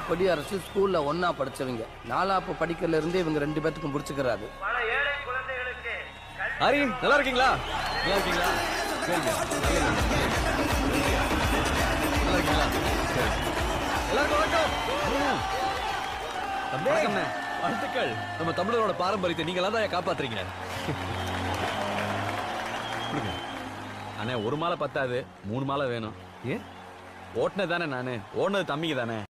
கொடியரசு ஸ்கூல்ல ஒண்ணா படிச்சவங்க நாலாப்பு படிக்கிறதுல இருந்தே இவங்க ரெண்டு பேத்துக்கும் பிடிச்சிக்கிறாரு ஹரி நல்லா இருக்கீங்களா நல்லா இருக்கீங்களா சரிங்க நல்லது. நல்லா இருக்கீங்களா சரி. எல்லாருக்கும் வணக்கம் வணக்கம்ண்ணே. வாழ்த்துக்கள் நம்ம தமிழரோட பாரம்பரியத்தை நீங்க தான் காப்பாத்துறீங்க கொடுங்க. அண்ணே ஒரு மாலை பத்தாது மூணு மாலை வேணும் ஏன் ஓட்டுனது தானே நானு ஓடுனது தம்பிங்க தானே